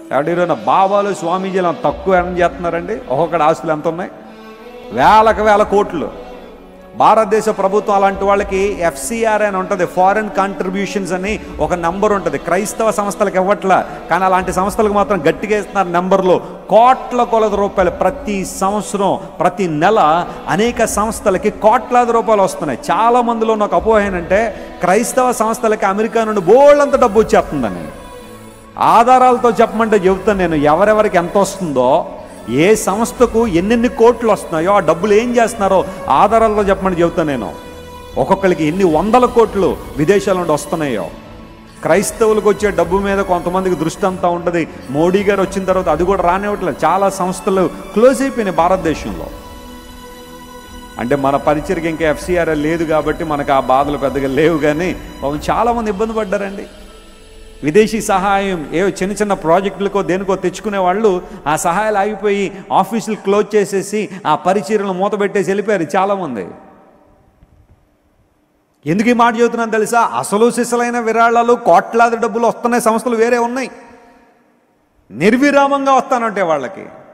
ఎవరైనా బాబాలు స్వామీజీలు అంత తక్కువ ఏం చేస్తున్నారండి ఒక్కొక్కటి ఆస్తులు ఎంత ఉన్నాయి వేలకు వేల కోట్లు భారతదేశ ప్రభుత్వం అలాంటి వాళ్ళకి ఎఫ్సిఆర్ అని ఉంటుంది ఫారెన్ కాంట్రిబ్యూషన్స్ అని ఒక నంబర్ ఉంటుంది క్రైస్తవ సంస్థలకు ఇవ్వట్లా కానీ అలాంటి సంస్థలకు మాత్రం గట్టిగా ఇస్తున్నారు నెంబర్లు కోట్ల కొలది రూపాయలు ప్రతి సంవత్సరం ప్రతి నెల అనేక సంస్థలకి కోట్లాది రూపాయలు వస్తున్నాయి చాలా మందిలో నాకు అపోహ ఏంటంటే క్రైస్తవ సంస్థలకి అమెరికా నుండి బోళ్ళంత డబ్బు వచ్చేస్తుందని ఆధారాలతో చెప్పమంటే చెబుతాను నేను ఎవరెవరికి ఎంత వస్తుందో ఏ సంస్థకు ఎన్నెన్ని కోట్లు వస్తున్నాయో ఆ డబ్బులు ఏం చేస్తున్నారో ఆధారాలతో చెప్పమని చెబుతాను నేను ఒక్కొక్కరికి ఎన్ని వందల కోట్లు విదేశాల నుండి వస్తున్నాయో క్రైస్తవులకు వచ్చే డబ్బు మీద కొంతమందికి దృష్టి అంతా ఉంటుంది మోడీ గారు వచ్చిన తర్వాత అది కూడా రానివ్వట్లేదు చాలా సంస్థలు క్లోజ్ అయిపోయినాయి భారతదేశంలో అంటే మన పరిచయకి ఇంకా ఎఫ్సిఆర్ లేదు కాబట్టి మనకు ఆ బాధలు పెద్దగా లేవు కానీ పాపం చాలామంది ఇబ్బంది పడ్డారండి విదేశీ సహాయం ఏవో చిన్న చిన్న ప్రాజెక్టులకో దేనికో తెచ్చుకునే వాళ్ళు ఆ సహాయాలు ఆగిపోయి ఆఫీసులు క్లోజ్ చేసేసి ఆ పరిచర్యలు మూత పెట్టేసి వెళ్ళిపోయారు చాలామంది ఎందుకు ఈ మాట చెబుతున్నాను తెలుసా అసలు సిసలైన విరాళాలు కోట్లాది డబ్బులు వస్తున్నాయి సంస్థలు వేరే ఉన్నాయి నిర్విరామంగా వస్తానంటే వాళ్ళకి